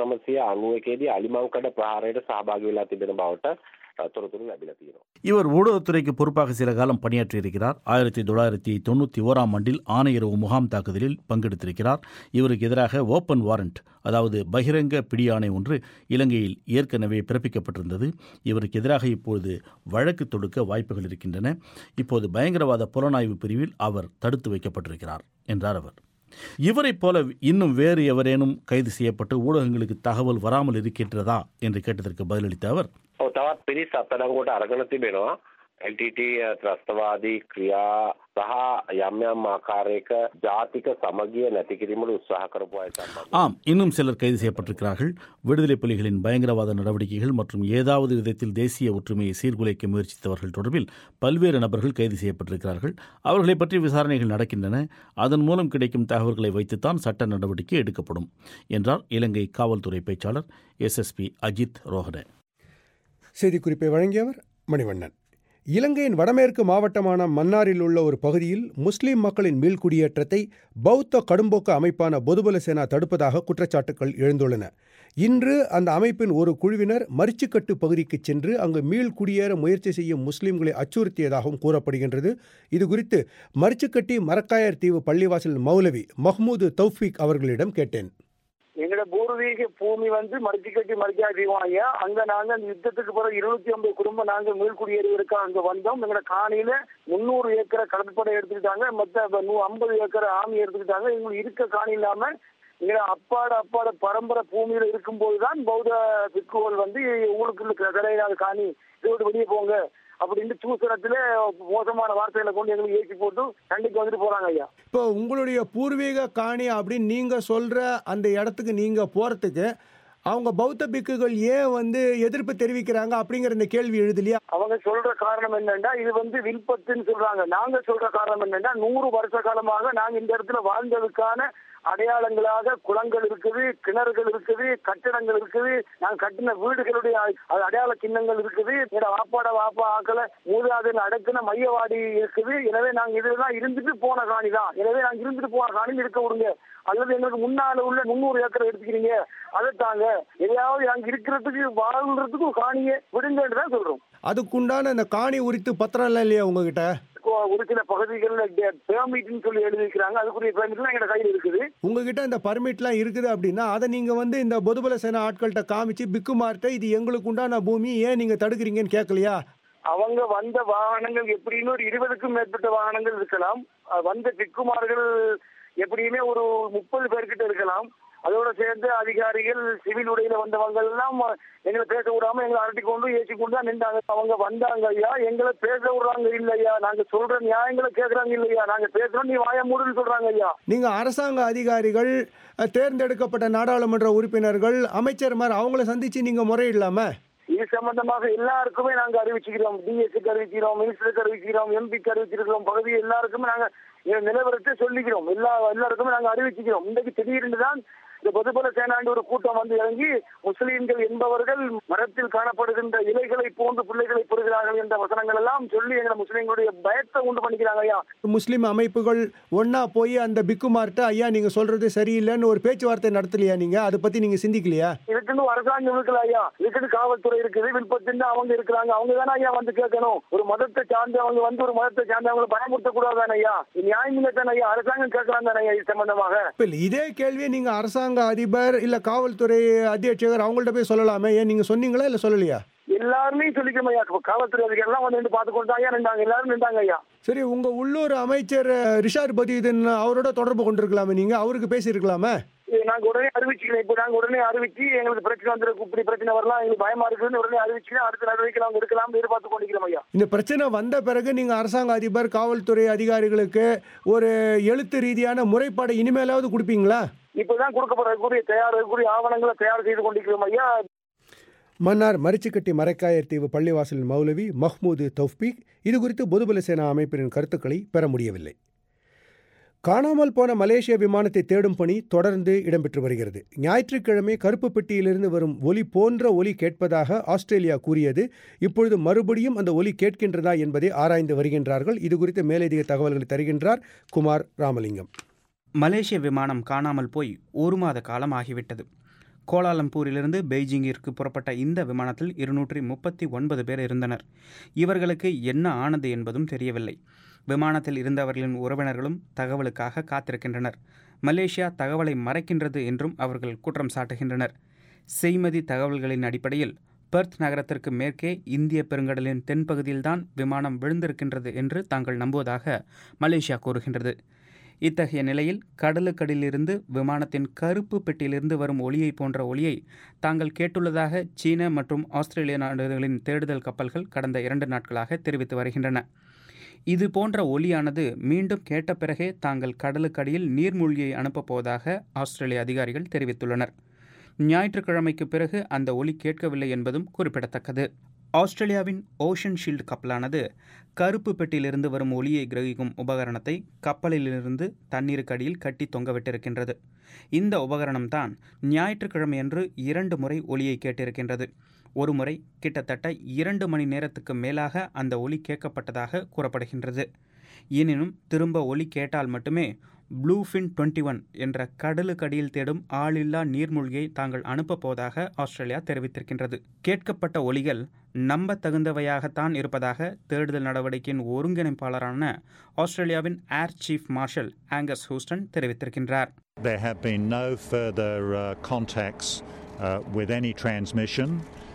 1991 දී අලිමංකඩ ප්‍රහාරයට සහභාගී වෙලා තිබෙන බවට අ, තොරතුරු ලැබිලා තියෙනවා இவர் ஊடகத்துறைக்கு பொறுப்பாக சில காலம் பணியாற்றியிருக்கிறார் ஆயிரத்தி தொள்ளாயிரத்தி தொண்ணூற்றி ஓராம் ஆண்டில் ஆணையரவு முகாம் தாக்குதலில் பங்கெடுத்திருக்கிறார் இவருக்கு எதிராக ஓப்பன் வாரண்ட் அதாவது பகிரங்க பிடியாணை ஒன்று இலங்கையில் ஏற்கனவே பிறப்பிக்கப்பட்டிருந்தது இவருக்கு எதிராக இப்பொழுது வழக்கு தொடுக்க வாய்ப்புகள் இருக்கின்றன இப்போது பயங்கரவாத புலனாய்வு பிரிவில் அவர் தடுத்து வைக்கப்பட்டிருக்கிறார் என்றார் அவர் இவரைப் போல இன்னும் வேறு எவரேனும் கைது செய்யப்பட்டு ஊடகங்களுக்கு தகவல் வராமல் இருக்கின்றதா என்று கேட்டதற்கு பதிலளித்த அவர் ඔව් තවත් පිරිස් අත්අඩංගුවට අරගෙන තිබෙනවා LTT ත්‍රස්තවාදී ක්‍රියා සහ යම් යම් ආකාරයක ජාතික සමගිය නැති කිරීමට උත්සාහ කරපු අය සම්බන්ධ ஆம் இன்னும் சிலர் கைது செய்யப்பட்டிருக்கிறார்கள் விடுதலை புலிகளின் பயங்கரவாத நடவடிக்கைகள் மற்றும் ஏதாவது விதத்தில் தேசிய ஒற்றுமையை சீர்குலைக்க முயற்சித்தவர்கள் தொடர்பில் பல்வேறு நபர்கள் கைது செய்யப்பட்டிருக்கிறார்கள் அவர்களை பற்றி விசாரணைகள் நடக்கின்றன அதன் மூலம் கிடைக்கும் தகவல்களை வைத்துத்தான் சட்ட நடவடிக்கை எடுக்கப்படும் என்றார் இலங்கை காவல்துறை பேச்சாளர் எஸ்எஸ்பி அஜித் ரோஹனே செய்திக்குறிப்பை வழங்கியவர் மணிவண்ணன் இலங்கையின் வடமேற்கு மாவட்டமான மன்னாரில் உள்ள ஒரு பகுதியில் முஸ்லிம் மக்களின் மீள்குடியேற்றத்தை பௌத்த கடும்போக்கு அமைப்பான பொதுபல சேனா தடுப்பதாக குற்றச்சாட்டுகள் எழுந்துள்ளன இன்று அந்த அமைப்பின் ஒரு குழுவினர் மரிச்சுக்கட்டு பகுதிக்கு சென்று அங்கு மீள்குடியேற முயற்சி செய்யும் முஸ்லிம்களை அச்சுறுத்தியதாகவும் கூறப்படுகின்றது இது குறித்து மரிச்சுக்கட்டி மரக்காயர் தீவு பள்ளிவாசல் மௌலவி மஹ்மூது தௌஃபீக் அவர்களிடம் கேட்டேன் எங்களோட பூர்வீக பூமி வந்து மறைச்சு கட்டி மறைச்சா செய்வோம் ஐயா அங்க நாங்க அந்த யுத்தத்துக்கு பிறகு இருநூத்தி ஐம்பது குடும்பம் நாங்க மீள்குடியேறுவதற்கு அங்க வந்தோம் எங்களோட காணியில முன்னூறு ஏக்கரை கடற்படை எடுத்துக்கிட்டாங்க மத்த நூ ஐம்பது ஏக்கரை ஆமி எடுத்துக்கிட்டாங்க எங்களுக்கு இருக்க காணி இல்லாம எங்களோட அப்பாட அப்பாட பரம்பரை பூமியில இருக்கும்போதுதான் பௌத்த பிக்குகள் வந்து உங்களுக்கு கிடையாது காணி இதோடு வெளியே போங்க அப்படின்னு சூசனத்துல மோசமான வார்த்தைகளை கொண்டு எங்களுக்கு ஏற்றி போட்டு சண்டைக்கு வந்துட்டு போறாங்க ஐயா இப்போ உங்களுடைய பூர்வீக காணி அப்படின்னு நீங்க சொல்ற அந்த இடத்துக்கு நீங்க போறதுக்கு அவங்க பௌத்த பிக்குகள் ஏன் வந்து எதிர்ப்பு தெரிவிக்கிறாங்க அப்படிங்கிற இந்த கேள்வி எழுதலையா அவங்க சொல்ற காரணம் என்னன்னா இது வந்து வில்பத்துன்னு சொல்றாங்க நாங்க சொல்ற காரணம் என்னன்னா நூறு வருஷ காலமாக நாங்க இந்த இடத்துல வாழ்ந்ததுக்கான அடையாளங்களாக குளங்கள் இருக்குது கிணறுகள் இருக்குது கட்டிடங்கள் இருக்குது நாங்க கட்டின வீடுகளுடைய அது அடையாள சின்னங்கள் இருக்குது என்னோட வாப்பாட வாப்பா ஆக்களை மூதாதையில் அடக்கின மையவாடி இருக்குது எனவே நாங்க இதுதான் இருந்துட்டு போன காணி தான் எனவே நாங்க இருந்துட்டு போன காணி இருக்க விடுங்க அல்லது எங்களுக்கு முன்னால உள்ள முன்னூறு ஏக்கரை எடுத்துக்கிறீங்க அதை தாங்க எதையாவது அங்க இருக்கிறதுக்கு வாழ்றதுக்கு ஒரு காணியை விடுங்கன்னு தான் சொல்றோம் அதுக்குண்டான இந்த காணி உரித்து பத்திரம் இல்லை இல்லையா உங்ககிட்ட ஒரு சில பகுதிகளில் பெர்மிட்னு சொல்லி எழுதிக்கிறாங்க அதுக்குரிய பெர்மிட்லாம் எங்க கையில் இருக்குது உங்ககிட்ட இந்த பர்மிட்லாம் இருக்குது அப்படின்னா அதை நீங்க வந்து இந்த பொதுபல சேனா ஆட்கள்கிட்ட காமிச்சு பிக்குமார்ட்ட இது எங்களுக்கு உண்டான பூமி ஏன் நீங்க தடுக்கிறீங்கன்னு கேட்கலையா அவங்க வந்த வாகனங்கள் எப்படின்னு ஒரு இருபதுக்கும் மேற்பட்ட வாகனங்கள் இருக்கலாம் அஹ் வந்த பிக்குமார்கள் எப்படியுமே ஒரு முப்பது பேர்கிட்ட இருக்கலாம் அதோட சேர்ந்து அதிகாரிகள் சிவில் உடையில வந்தவங்க எல்லாம் எங்களை பேச விடாம எங்களை அரட்டி கொண்டு ஏற்றி கொண்டு தான் நின்றாங்க அவங்க வந்தாங்க ஐயா எங்களை பேச விடுறாங்க இல்லையா நாங்க சொல்ற நியாயங்களை கேட்கறாங்க இல்லையா நாங்க பேசுறோம் நீ வாய மூடுன்னு சொல்றாங்க ஐயா நீங்க அரசாங்க அதிகாரிகள் அஹ், தேர்ந்தெடுக்கப்பட்ட நாடாளுமன்ற உறுப்பினர்கள் அமைச்சர்மார் அவங்கள சந்திச்சு நீங்க முறையிடலாமா இது சம்பந்தமாக எல்லாருக்குமே நாங்க அறிவிச்சுக்கிறோம் டிஎஸ்க்கு அறிவிக்கிறோம் மினிஸ்டருக்கு அறிவிக்கிறோம் எம்பிக்கு அறிவிச்சிருக்கிறோம் பகுதி எல்லாருக்குமே நாங்க எங்க நிலவரத்தை சொல்லிக்கிறோம் எல்லா எல்லாருக்குமே நாங்க அறிவிச்சுக்கிறோம் இன்றைக்கு திடீர்னு தான் இந்த பொதுபல சேனாண்டு ஒரு கூட்டம் வந்து இறங்கி முஸ்லீம்கள் என்பவர்கள் மரத்தில் காணப்படுகின்ற இலைகளை போன்று பிள்ளைகளை பெறுகிறார்கள் என்ற வசனங்கள் எல்லாம் சொல்லி எங்க முஸ்லீம்களுடைய பயத்தை உண்டு பண்ணிக்கிறாங்க ஐயா முஸ்லிம் அமைப்புகள் ஒண்ணா போய் அந்த பிக்குமார்ட்ட ஐயா நீங்க சொல்றது சரியில்லைன்னு ஒரு பேச்சுவார்த்தை நடத்தலையா நீங்க அதை பத்தி நீங்க சிந்திக்கலையா இதுக்குன்னு அரசாங்கம் இருக்குல்ல ஐயா இதுக்குன்னு காவல்துறை இருக்குது வில்பத்தின் அவங்க இருக்கிறாங்க அவங்க தானே ஐயா வந்து கேட்கணும் ஒரு மதத்தை சார்ந்தவங்க வந்து ஒரு மதத்தை சார்ந்தவங்களை பயமுறுத்த கூடாதானே ஐயா இது நியாயம் இல்லை தானே ஐயா அரசாங்கம் கேட்கலாம் தானே ஐயா இது சம்பந்தமாக இப்ப இல்ல, இதே கேள்வியை நீங்க அரசாங்க அதிபர் இல்ல காவல்துறை அத்தியட்சகர் அவங்கள்ட்ட போய் சொல்லலாமே ஏன் நீங்க சொன்னீங்களா இல்ல சொல்லலையா எல்லாருமே சொல்லிக்கிறோம் ஐயா இப்ப காவல்துறை அதிகாரிலாம் வந்து நின்று பார்த்து கொண்டு ஐயா நின்றாங்க எல்லாரும் நின்றாங்க ஐயா சரி உங்க உள்ளூர் அமைச்சர் அஹ், ரிஷாட் பதியுதன் அவரோட தொடர்பு கொண்டிருக்கலாமே நீங்க அவருக்கு பேசியிருக்கலாமே இது நாங்க உடனே அறிவிச்சுக்கிறோம் இப்போ நாங்க உடனே அறிவிச்சு எங்களுக்கு பிரச்சனை வந்துருக்கு இப்படி பிரச்சனை வரலாம் எங்களுக்கு பயமா இருக்குன்னு உடனே அறிவிச்சு அடுத்த நடவடிக்கை அவங்க எடுக்கலாம் எதிர்பார்த்து கொண்டிருக்கிறோம் ஐயா இந்த பிரச்சனை வந்த பிறகு நீங்க அரசாங்க அதிபர் காவல்துறை அதிகாரிகளுக்கு ஒரு எழுத்து ரீதியான முறைப்பாடை இனிமேலாவது கொடுப்பீங்களா இப்பதான் கொடுக்கப்படுறதுக்குரிய தயார் கூடிய ஆவணங்களை தயார் செய்து கொண்டிருக்கிறோம் ஐயா மன்னார் மரிச்சுக்கட்டி மரைக்காயர் தீவு பள்ளிவாசலின் மௌலவி மஹ்மூது தௌஃபீக் இது குறித்து பொதுபல சேனா அமைப்பின் கருத்துக்களை பெற முடியவில்லை காணாமல் போன மலேசிய விமானத்தை தேடும் பணி தொடர்ந்து இடம்பெற்று வருகிறது ஞாயிற்றுக்கிழமை கருப்பு பெட்டியிலிருந்து வரும் ஒலி போன்ற ஒலி கேட்பதாக ஆஸ்திரேலியா கூறியது இப்பொழுது மறுபடியும் அந்த ஒலி கேட்கின்றதா என்பதை ஆராய்ந்து வருகின்றார்கள் இது குறித்து மேலதிக தகவல்களை தருகின்றார் குமார் ராமலிங்கம் மலேசிய விமானம் காணாமல் போய் ஒரு மாத காலம் ஆகிவிட்டது கோலாலம்பூரிலிருந்து பெய்ஜிங்கிற்கு புறப்பட்ட இந்த விமானத்தில் இருநூற்றி முப்பத்தி ஒன்பது பேர் இருந்தனர் இவர்களுக்கு என்ன ஆனது என்பதும் தெரியவில்லை விமானத்தில் இருந்தவர்களின் உறவினர்களும் தகவலுக்காக காத்திருக்கின்றனர் மலேசியா தகவலை மறைக்கின்றது என்றும் அவர்கள் குற்றம் சாட்டுகின்றனர் செய்மதி தகவல்களின் அடிப்படையில் பெர்த் நகரத்திற்கு மேற்கே இந்திய பெருங்கடலின் தென்பகுதியில்தான் விமானம் விழுந்திருக்கின்றது என்று தாங்கள் நம்புவதாக மலேசியா கூறுகின்றது இத்தகைய நிலையில் கடலுக்கடிலிருந்து விமானத்தின் கருப்பு பெட்டியிலிருந்து வரும் ஒளியை போன்ற ஒளியை தாங்கள் கேட்டுள்ளதாக சீன மற்றும் ஆஸ்திரேலிய நாடுகளின் தேடுதல் கப்பல்கள் கடந்த இரண்டு நாட்களாக தெரிவித்து வருகின்றன இது போன்ற ஒலியானது மீண்டும் கேட்ட பிறகே தாங்கள் கடலுக்கடியில் நீர்மூழ்கியை அனுப்பப் போவதாக ஆஸ்திரேலிய அதிகாரிகள் தெரிவித்துள்ளனர் ஞாயிற்றுக்கிழமைக்கு பிறகு அந்த ஒலி கேட்கவில்லை என்பதும் குறிப்பிடத்தக்கது ஆஸ்திரேலியாவின் ஓஷன் ஷீல்டு கப்பலானது கருப்பு பெட்டியிலிருந்து வரும் ஒளியை கிரகிக்கும் உபகரணத்தை கப்பலிலிருந்து தண்ணீருக்கு அடியில் கட்டி தொங்கவிட்டிருக்கின்றது இந்த உபகரணம்தான் ஞாயிற்றுக்கிழமையன்று இரண்டு முறை ஒலியை கேட்டிருக்கின்றது ஒரு முறை கிட்டத்தட்ட இரண்டு மணி நேரத்துக்கு மேலாக அந்த ஒலி கேட்கப்பட்டதாக கூறப்படுகின்றது எனினும் திரும்ப ஒலி கேட்டால் மட்டுமே ப்ளூஃபின் டுவெண்ட்டி ஒன் என்ற கடலுக்கடியில் தேடும் ஆளில்லா நீர்மூழ்கியை தாங்கள் அனுப்பப் போவதாக ஆஸ்திரேலியா தெரிவித்திருக்கின்றது கேட்கப்பட்ட ஒலிகள் நம்ப தகுந்தவையாகத்தான் இருப்பதாக தேடுதல் நடவடிக்கையின் ஒருங்கிணைப்பாளரான ஆஸ்திரேலியாவின் air chief marshal Angus Houston தெரிவித்திருக்கின்றார் There have been no further uh, contacts uh, with any transmission,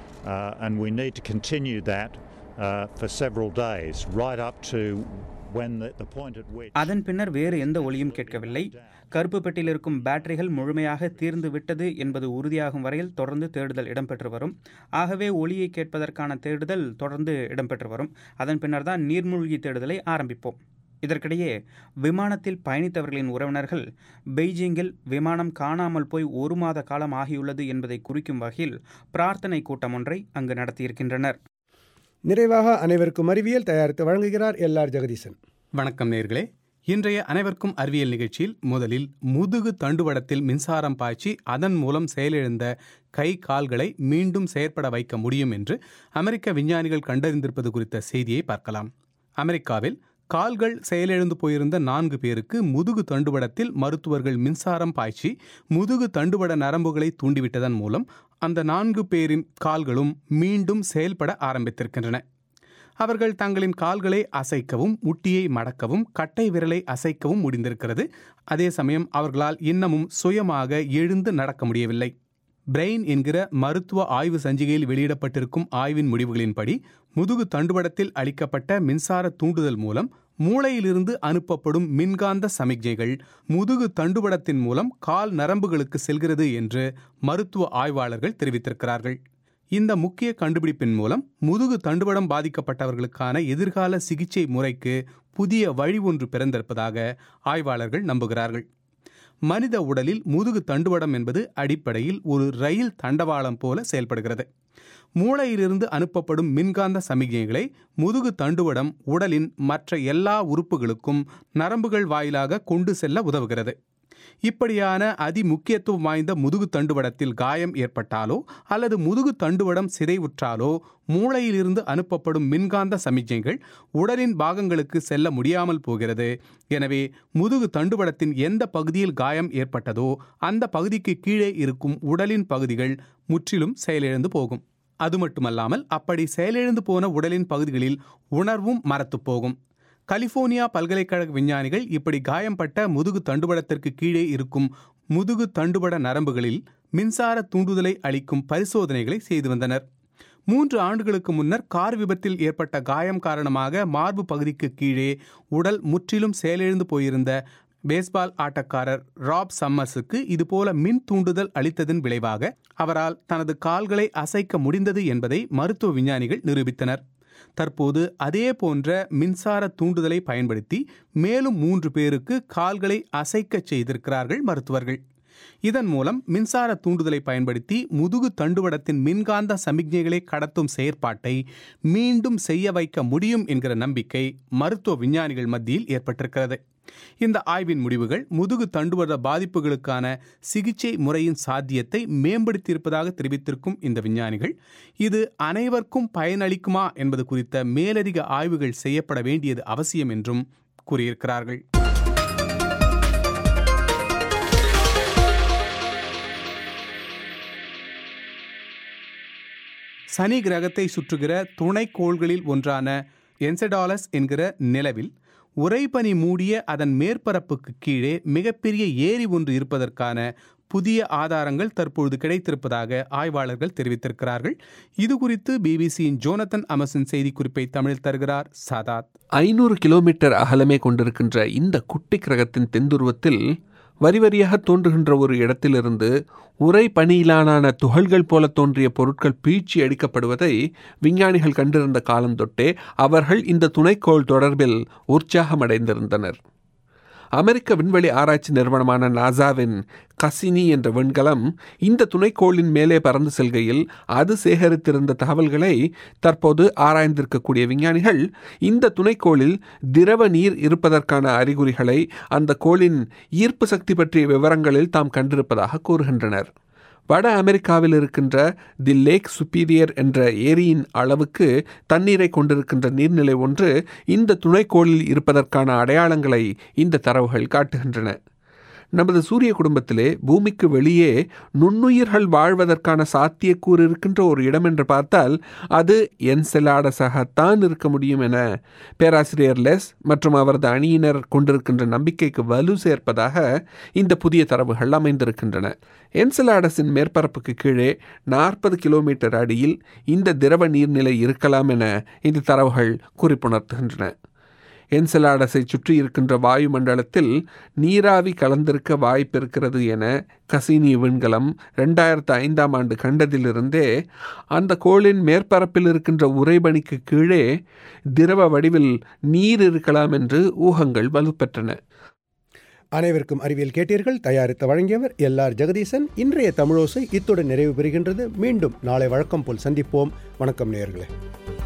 uh, and we need to continue that uh, for several days, right up to when the, the point at which. அதன் பின்னர் வேறு எந்த ஒலியும் கேட்கவில்லை கருப்பு பெட்டியில் இருக்கும் பேட்டரிகள் முழுமையாக தீர்ந்து விட்டது என்பது உறுதியாகும் வரையில் தொடர்ந்து தேடுதல் இடம்பெற்று வரும் ஆகவே ஒலியை கேட்பதற்கான தேடுதல் தொடர்ந்து இடம்பெற்று வரும் அதன் பின்னர் தான் நீர்மூழ்கி தேடுதலை ஆரம்பிப்போம் இதற்கிடையே விமானத்தில் பயணித்தவர்களின் உறவினர்கள் பெய்ஜிங்கில் விமானம் காணாமல் போய் ஒரு மாத காலம் ஆகியுள்ளது என்பதை குறிக்கும் வகையில் பிரார்த்தனை கூட்டம் ஒன்றை அங்கு நடத்தியிருக்கின்றனர் நிறைவாக அனைவருக்கும் அறிவியல் தயாரித்து வழங்குகிறார் எல் ஆர் ஜெகதீசன் வணக்கம் நேர்களே இன்றைய அனைவருக்கும் அறிவியல் நிகழ்ச்சியில் முதலில் முதுகு தண்டுவடத்தில் மின்சாரம் பாய்ச்சி அதன் மூலம் செயலிழந்த கை கால்களை மீண்டும் செயற்பட வைக்க முடியும் என்று அமெரிக்க விஞ்ஞானிகள் கண்டறிந்திருப்பது குறித்த செய்தியை பார்க்கலாம் அமெரிக்காவில் கால்கள் செயலிழந்து போயிருந்த நான்கு பேருக்கு முதுகு தண்டுவடத்தில் மருத்துவர்கள் மின்சாரம் பாய்ச்சி முதுகு தண்டுவட நரம்புகளை தூண்டிவிட்டதன் மூலம் அந்த நான்கு பேரின் கால்களும் மீண்டும் செயல்பட ஆரம்பித்திருக்கின்றன அவர்கள் தங்களின் கால்களை அசைக்கவும் முட்டியை மடக்கவும் கட்டை விரலை அசைக்கவும் முடிந்திருக்கிறது அதே சமயம் அவர்களால் இன்னமும் சுயமாக எழுந்து நடக்க முடியவில்லை பிரெயின் என்கிற மருத்துவ ஆய்வு சஞ்சிகையில் வெளியிடப்பட்டிருக்கும் ஆய்வின் முடிவுகளின்படி முதுகு தண்டுவடத்தில் அளிக்கப்பட்ட மின்சார தூண்டுதல் மூலம் மூளையிலிருந்து அனுப்பப்படும் மின்காந்த சமிக்ஞைகள் முதுகு தண்டுவடத்தின் மூலம் கால் நரம்புகளுக்கு செல்கிறது என்று மருத்துவ ஆய்வாளர்கள் தெரிவித்திருக்கிறார்கள் இந்த முக்கிய கண்டுபிடிப்பின் மூலம் முதுகு தண்டுவடம் பாதிக்கப்பட்டவர்களுக்கான எதிர்கால சிகிச்சை முறைக்கு புதிய வழி ஒன்று பிறந்திருப்பதாக ஆய்வாளர்கள் நம்புகிறார்கள் மனித உடலில் முதுகு தண்டுவடம் என்பது அடிப்படையில் ஒரு ரயில் தண்டவாளம் போல செயல்படுகிறது மூளையிலிருந்து அனுப்பப்படும் மின்காந்த சமிக்ஞைகளை முதுகு தண்டுவடம் உடலின் மற்ற எல்லா உறுப்புகளுக்கும் நரம்புகள் வாயிலாக கொண்டு செல்ல உதவுகிறது இப்படியான அதி முக்கியத்துவம் வாய்ந்த முதுகு தண்டுவடத்தில் காயம் ஏற்பட்டாலோ அல்லது முதுகு தண்டுவடம் சிதைவுற்றாலோ மூளையிலிருந்து அனுப்பப்படும் மின்காந்த சமிக்ஞைகள் உடலின் பாகங்களுக்கு செல்ல முடியாமல் போகிறது எனவே முதுகு தண்டுவடத்தின் எந்த பகுதியில் காயம் ஏற்பட்டதோ அந்த பகுதிக்கு கீழே இருக்கும் உடலின் பகுதிகள் முற்றிலும் செயலிழந்து போகும் அது மட்டுமல்லாமல் அப்படி செயலிழந்து போன உடலின் பகுதிகளில் உணர்வும் மரத்துப் போகும் கலிபோர்னியா பல்கலைக்கழக விஞ்ஞானிகள் இப்படி காயம்பட்ட முதுகு தண்டுவடத்திற்கு கீழே இருக்கும் முதுகு தண்டுவட நரம்புகளில் மின்சார தூண்டுதலை அளிக்கும் பரிசோதனைகளை செய்து வந்தனர் மூன்று ஆண்டுகளுக்கு முன்னர் கார் விபத்தில் ஏற்பட்ட காயம் காரணமாக மார்பு பகுதிக்கு கீழே உடல் முற்றிலும் செயலிழந்து போயிருந்த பேஸ்பால் ஆட்டக்காரர் ராப் சம்மர்ஸுக்கு இதுபோல மின் தூண்டுதல் அளித்ததன் விளைவாக அவரால் தனது கால்களை அசைக்க முடிந்தது என்பதை மருத்துவ விஞ்ஞானிகள் நிரூபித்தனர் தற்போது அதே போன்ற மின்சார தூண்டுதலை பயன்படுத்தி மேலும் மூன்று பேருக்கு கால்களை அசைக்கச் செய்திருக்கிறார்கள் மருத்துவர்கள் இதன் மூலம் மின்சார தூண்டுதலை பயன்படுத்தி முதுகு தண்டுவடத்தின் மின்காந்த சமிக்ஞைகளை கடத்தும் செயற்பாட்டை மீண்டும் செய்ய வைக்க முடியும் என்கிற நம்பிக்கை மருத்துவ விஞ்ஞானிகள் மத்தியில் ஏற்பட்டிருக்கிறது இந்த ஆய்வின் முடிவுகள் முதுகு தண்டுவட பாதிப்புகளுக்கான சிகிச்சை முறையின் சாத்தியத்தை மேம்படுத்தியிருப்பதாக தெரிவித்திருக்கும் இந்த விஞ்ஞானிகள் இது அனைவருக்கும் பயனளிக்குமா என்பது குறித்த மேலதிக ஆய்வுகள் செய்யப்பட வேண்டியது அவசியம் என்றும் கூறியிருக்கிறார்கள் சனி கிரகத்தை சுற்றுகிற துணைக்கோள்களில் ஒன்றான என்செடாலஸ் என்கிற நிலவில் உறைபனி மூடிய அதன் மேற்பரப்புக்கு கீழே மிகப்பெரிய ஏரி ஒன்று இருப்பதற்கான புதிய ஆதாரங்கள் தற்பொழுது கிடைத்திருப்பதாக ஆய்வாளர்கள் தெரிவித்திருக்கிறார்கள் இது குறித்து பிபிசியின் ஜோனத்தன் அமசன் செய்திக்குறிப்பை தமிழில் தருகிறார் சாதாத் ஐநூறு கிலோமீட்டர் அகலமே கொண்டிருக்கின்ற இந்த குட்டி கிரகத்தின் தென்துருவத்தில் வரி வரியாக தோன்றுகின்ற ஒரு இடத்திலிருந்து உரை பணியிலான துகள்கள் போல தோன்றிய பொருட்கள் பீச்சி அடிக்கப்படுவதை விஞ்ஞானிகள் கண்டிருந்த காலம் தொட்டே அவர்கள் இந்த துணைக்கோள் தொடர்பில் உற்சாகமடைந்திருந்தனர் அமெரிக்க விண்வெளி ஆராய்ச்சி நிறுவனமான நாசாவின் கசினி என்ற விண்கலம் இந்த துணைக்கோளின் மேலே பறந்து செல்கையில் அது சேகரித்திருந்த தகவல்களை தற்போது ஆராய்ந்திருக்கக்கூடிய விஞ்ஞானிகள் இந்த துணைக்கோளில் திரவ நீர் இருப்பதற்கான அறிகுறிகளை அந்த கோளின் ஈர்ப்பு சக்தி பற்றிய விவரங்களில் தாம் கண்டிருப்பதாக கூறுகின்றனர் வட அமெரிக்காவில் இருக்கின்ற தி லேக் சுப்பீரியர் என்ற ஏரியின் அளவுக்கு தண்ணீரை கொண்டிருக்கின்ற நீர்நிலை ஒன்று இந்த துணைக்கோளில் இருப்பதற்கான அடையாளங்களை இந்த தரவுகள் காட்டுகின்றன நமது சூரிய குடும்பத்திலே பூமிக்கு வெளியே நுண்ணுயிர்கள் வாழ்வதற்கான சாத்தியக்கூறு இருக்கின்ற ஒரு இடம் என்று பார்த்தால் அது என்செலாடஸாகத்தான் இருக்க முடியும் என பேராசிரியர் லெஸ் மற்றும் அவரது அணியினர் கொண்டிருக்கின்ற நம்பிக்கைக்கு வலு சேர்ப்பதாக இந்த புதிய தரவுகள் அமைந்திருக்கின்றன என்செலாடஸின் மேற்பரப்புக்கு கீழே நாற்பது கிலோமீட்டர் அடியில் இந்த திரவ நீர்நிலை இருக்கலாம் என இந்த தரவுகள் குறிப்புணர்த்துகின்றன என்செலாடஸை சுற்றி இருக்கின்ற வாயுமண்டலத்தில் நீராவி கலந்திருக்க வாய்ப்பு இருக்கிறது என கசினி விண்கலம் ரெண்டாயிரத்து ஐந்தாம் ஆண்டு கண்டதிலிருந்தே அந்த கோளின் மேற்பரப்பில் இருக்கின்ற உறைபனிக்கு கீழே திரவ வடிவில் நீர் இருக்கலாம் என்று ஊகங்கள் வலுப்பெற்றன அனைவருக்கும் அறிவியல் கேட்டீர்கள் தயாரித்து வழங்கியவர் எல் ஆர் ஜெகதீசன் இன்றைய தமிழோசை இத்துடன் நிறைவு பெறுகின்றது மீண்டும் நாளை வழக்கம் போல் சந்திப்போம் வணக்கம் நேயர்களே